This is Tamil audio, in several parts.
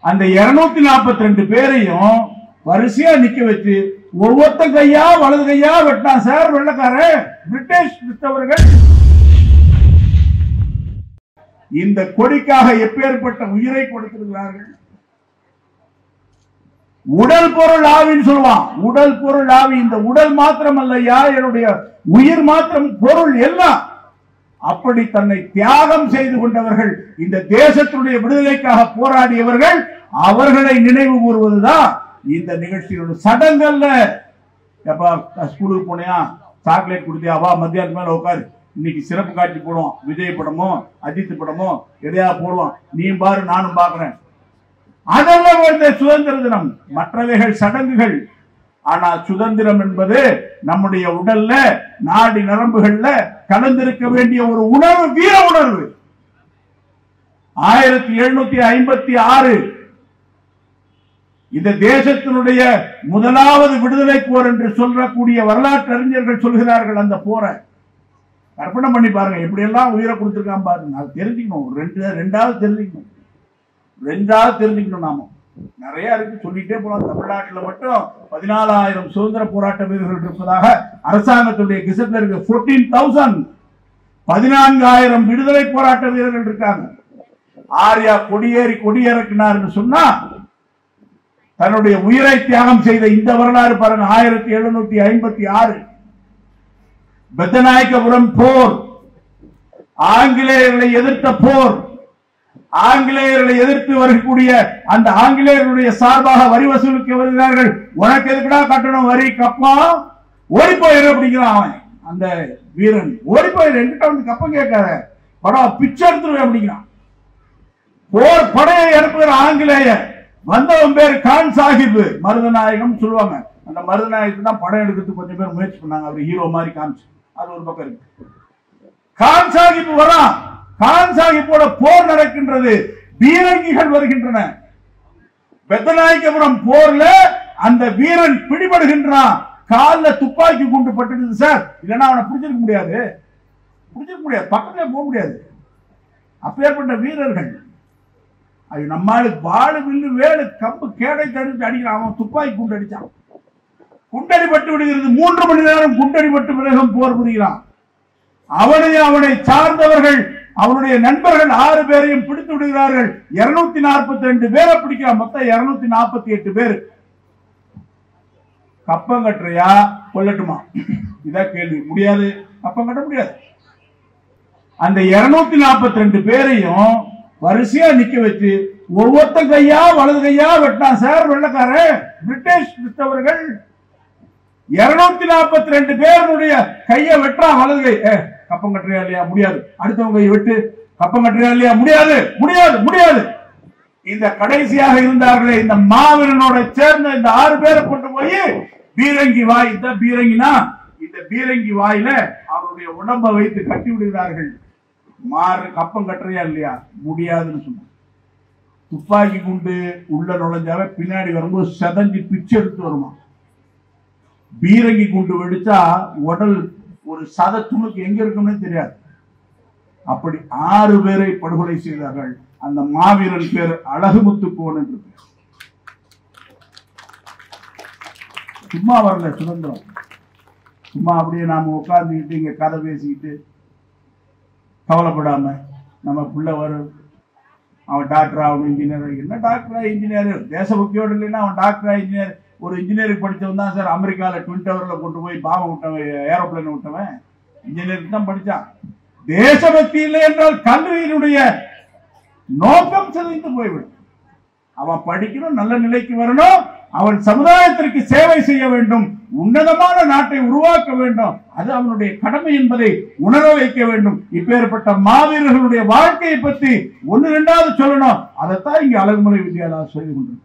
அந்த இருநூத்தி நாற்பத்தி ரெண்டு பேரையும் வரிசையா நிக்க வச்சு ஒவ்வொருத்த கையா வலது கையா வெட்டினான் சார் வெள்ளக்காரன் பிரிட்டிஷ் கிறிஸ்தவர்கள் இந்த கொடிக்காக எப்பேற்பட்ட உயிரை கொடுத்திருக்கிறார்கள் உடல் பொருள் ஆவின்னு சொல்லுவான் உடல் பொருள் ஆவி இந்த உடல் மாத்திரம் அல்லையா என்னுடைய உயிர் மாத்திரம் பொருள் எல்லாம் அப்படி தன்னை தியாகம் செய்து கொண்டவர்கள் இந்த தேசத்தினுடைய விடுதலைக்காக போராடியவர்கள் அவர்களை நினைவு கூறுவதுதான் இந்த நிகழ்ச்சியோட சடங்கல்ல எப்பா ஸ்கூலுக்கு போனியா சாக்லேட் கொடுத்தியா வா மத்தியானம் மேல உட்காரு இன்னைக்கு சிறப்பு காட்சி போடுவோம் விஜய் படமோ அஜித் படமோ எதையா போடுவோம் நீ பாரு நானும் பாக்குறேன் அதெல்லாம் இந்த சுதந்திர தினம் மற்றவைகள் சடங்குகள் ஆனால் சுதந்திரம் என்பது நம்முடைய உடல்ல நாடி நரம்புகள்ல கலந்திருக்க வேண்டிய ஒரு உணர்வு வீர உணர்வு ஆயிரத்தி எழுநூத்தி ஐம்பத்தி ஆறு இந்த தேசத்தினுடைய முதலாவது விடுதலை போர் என்று சொல்லக்கூடிய வரலாற்று அறிஞர்கள் சொல்கிறார்கள் அந்த போரை கற்பனை பண்ணி பாருங்க எப்படி எல்லாம் உயிரை கொடுத்திருக்கான் பாருங்க அது தெரிஞ்சுக்கணும் ரெண்டு ரெண்டாவது தெரிஞ்சுக்கணும் ரெண்டாவது தெரிஞ்சுக்கணும் நாம நிறைய இருக்கு சொல்லிட்டே போலாம் தமிழ்நாட்டுல மட்டும் பதினாலாயிரம் சுதந்திர போராட்ட வீரர்கள் இருப்பதாக அரசாங்கத்துடைய கிசட்ல இருக்கு போர்டீன் தௌசண்ட் பதினான்காயிரம் விடுதலை போராட்ட வீரர்கள் இருக்காங்க ஆர்யா கொடியேறி கொடியேறக்கினார்னு சொன்னா தன்னுடைய உயிரை தியாகம் செய்த இந்த வரலாறு பாருங்க ஆயிரத்தி எழுநூத்தி ஐம்பத்தி ஆறு பெத்தநாயக்கபுரம் போர் ஆங்கிலேயர்களை எதிர்த்த போர் ஆங்கிலேயர்களை எதிர்த்து வரக்கூடிய அந்த ஆங்கிலேயர்களுடைய சார்பாக வரி வசூலுக்கு வருகிறார்கள் உனக்கு எதுக்குடா கட்டணம் வரி கப்பா ஓடி போயிரு அப்படிங்கிறான் அவன் அந்த வீரன் ஓடி போயிரு என்கிட்ட வந்து கப்பம் கேட்காத படம் பிச்சை எடுத்துருவேன் அப்படிங்கிறான் போர் படையை அனுப்புகிற ஆங்கிலேயர் வந்தவன் பேர் கான் சாஹிப் மருதநாயகம் சொல்லுவாங்க அந்த மருதநாயகத்துக்கு தான் படம் எடுக்கிறதுக்கு கொஞ்சம் பேர் முயற்சி பண்ணாங்க அவர் ஹீரோ மாதிரி காமிச்சு அது ஒரு பக்கம் இருக்கு கான் சாஹிப் வரான் கான் சாஹிப்போட போர் நடக்கின்றது பீரங்கிகள் வருகின்றன பெத்தநாயக்கபுரம் போர்ல அந்த வீரன் பிடிபடுகின்றான் கால்ல துப்பாக்கி குண்டு பட்டுடுது சார் இல்லைன்னா அவனை பிடிச்சிருக்க முடியாது பிடிச்சிருக்க முடியாது பக்கத்துல போக முடியாது அப்பேற்பட்ட வீரர்கள் அது நம்மளுக்கு வாழு வில்லு வேலு கம்பு கேடை தடுத்து அடிக்கிறான் அவன் துப்பாக்கி குண்டு அடிச்சான் குண்டடிபட்டு விடுகிறது மூன்று மணி நேரம் குண்டடிபட்டு பிறகும் போர் புரிகிறான் அவனையும் அவனை சார்ந்தவர்கள் அவனுடைய நண்பர்கள் ஆறு பேரையும் பிடித்து விடுகிறார்கள் இருநூத்தி நாற்பத்தி ரெண்டு பேரை பிடிக்கிறான் மொத்தம் இருநூத்தி நாற்பத்தி எட்டு பேர் கப்பம் கட்டுறியா கொல்லட்டுமா இதான் கேள்வி முடியாது கப்பம் கட்ட முடியாது அந்த இருநூத்தி நாற்பத்தி ரெண்டு பேரையும் வரிசையா நிக்க வச்சு ஒவ்வொருத்த கையா வலது கையா வெட்டினான் சார் வெள்ளக்காரன் பிரிட்டிஷ் கிறிஸ்தவர்கள் இருநூத்தி நாற்பத்தி ரெண்டு பேருடைய கையை வெட்டுறான் வலது கை ஏ, கப்பம் கட்டுறியா இல்லையா முடியாது அடுத்தவங்க கையை வெட்டு கப்பம் கட்டுறியா இல்லையா முடியாது முடியாது முடியாது இந்த கடைசியாக இருந்தார்களே இந்த மாவீரனோட சேர்ந்த இந்த ஆறு பேரை கொண்டு போய் பீரங்கி வாய் இந்த பீரங்கினா இந்த பீரங்கி வாயில அவருடைய உடம்பை வைத்து கட்டி விடுகிறார்கள் மாறு கப்பம் கட்டுறியா இல்லையா முடியாதுன்னு சொன்னாங்க துப்பாக்கி குண்டு உள்ள நுழைஞ்சாவே பின்னாடி வரும்போது செதஞ்சு பிச்சை எடுத்து வருமா பீரங்கி குண்டு வெடிச்சா உடல் ஒரு சத துணுக்கு எங்க இருக்கும்னு தெரியாது அப்படி ஆறு பேரை படுகொலை செய்தார்கள் அந்த மாவீரன் பேர் அழகுமுத்துக்கோன் என்று பேர் சும்மா வரல சுதந்திரம் சும்மா அப்படியே நாம உட்கார்ந்துக்கிட்டு இங்க கதை பேசிக்கிட்டு கவலைப்படாம நம்ம பிள்ளை வரும் அவன் டாக்டர் ஆகணும் இன்ஜினியர் என்ன டாக்டரா இன்ஜினியர் தேசபக்தியோடு இல்லைன்னா அவன் டாக்டரா இன்ஜினியர் ஒரு இன்ஜினியரிங் படிச்சவன் தான் சார் அமெரிக்கால ட்வின் டவர்ல கொண்டு போய் பாம்பை விட்டவன் ஏரோப்ளேன் விட்டவன் இன்ஜினியரிங் தான் படிச்சான் தேசபக்தி இல்லை என்றால் கல்வியினுடைய நோக்கம் சிதைந்து போய்விடும் அவன் படிக்கணும் நல்ல நிலைக்கு வரணும் அவன் சமுதாயத்திற்கு சேவை செய்ய வேண்டும் உன்னதமான நாட்டை உருவாக்க வேண்டும் அது அவனுடைய கடமை என்பதை உணர வைக்க வேண்டும் இப்பேற்பட்ட மாவீரர்களுடைய வாழ்க்கையை பற்றி ஒன்னு ரெண்டாவது சொல்லணும் அதைத்தான் இங்க அழகுமலை வித்யாலயா சொல்லி கொண்டிருக்க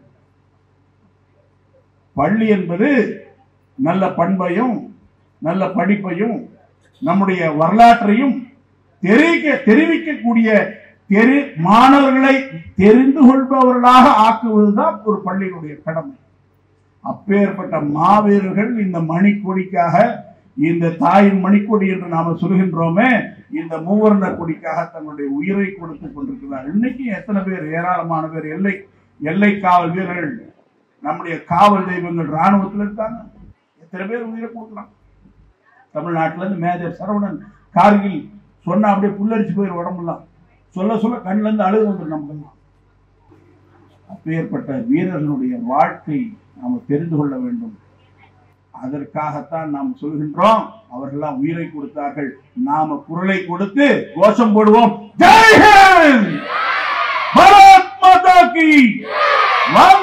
பள்ளி என்பது நல்ல பண்பையும் நல்ல படிப்பையும் நம்முடைய வரலாற்றையும் தெரிவிக்க தெரிவிக்கக்கூடிய தெரி மாணவர்களை தெரிந்து கொள்பவர்களாக ஆக்குவதுதான் ஒரு பள்ளியினுடைய கடமை அப்பேற்பட்ட மாவீரர்கள் இந்த மணிக்கொடிக்காக இந்த தாயின் மணிக்கொடி என்று நாம சொல்கின்றோமே இந்த மூவர்ண கொடிக்காக தங்களுடைய உயிரை கொடுத்துக் கொண்டிருக்கிறார் இன்னைக்கு எத்தனை பேர் ஏராளமான பேர் எல்லை எல்லை காவல் வீரர்கள் நம்முடைய காவல் தெய்வங்கள் ராணுவத்தில் இருக்காங்க எத்தனை பேர் உயிரை கொடுக்குறான் தமிழ்நாட்டுல இருந்து மேஜர் சரவணன் கார்கில் சொன்னா அப்படியே புல்லரிச்சு போயிரு உடம்புலாம் சொல்ல சொல்ல கண்ணுல இருந்து அழுகு வந்துடும் நமக்கெல்லாம் அப்பேற்பட்ட வீரர்களுடைய வாழ்க்கை நாம் தெரிந்து கொள்ள வேண்டும் அதற்காகத்தான் நாம் சொல்கின்றோம் அவர்கள்லாம் உயிரை கொடுத்தார்கள் நாம குரலை கொடுத்து கோஷம் போடுவோம் ஜெய் ஹிந்த் பாரத் மாதா கி வந்தே